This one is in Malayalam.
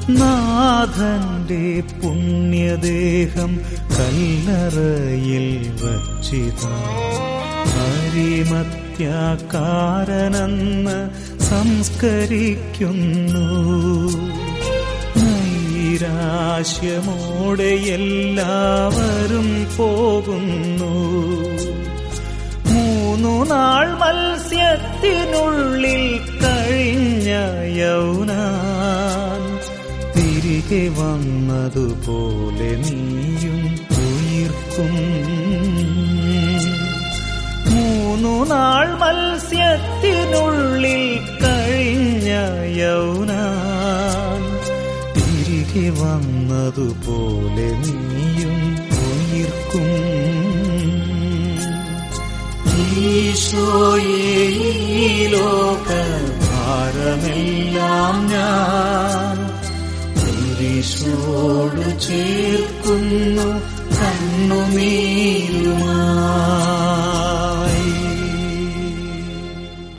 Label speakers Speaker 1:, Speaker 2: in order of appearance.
Speaker 1: നാഥന്റെ പുണ്യദേഹം കല്ലറയിൽ വച്ചിതാ ഹരിമത്യാകാരനെന്ന് സംസ്കരിക്കുന്നു നൈരാശ്യമോടെ എല്ലാവരും പോകുന്നു മൂന്നു നാൾ മത്സ്യത്തിനുള്ളിൽ കഴിഞ്ഞ യൗനാൻ തിരികെ വന്നതുപോലെ നീയും ഉയിർക്കും മൂന്നു നാൾ മത്സ്യത്തിനുള്ളിൽ കഴിഞ്ഞ യൗനാൻ തിരികെ വന്നതുപോലെ നീയും ഉയിർക്കും ഈശോയെ ഈ ലോക ഭാരമെല്ലാം ഞാൻ കുരിശോടു ചേർക്കുന്നു കണ്ണുനീരുമാ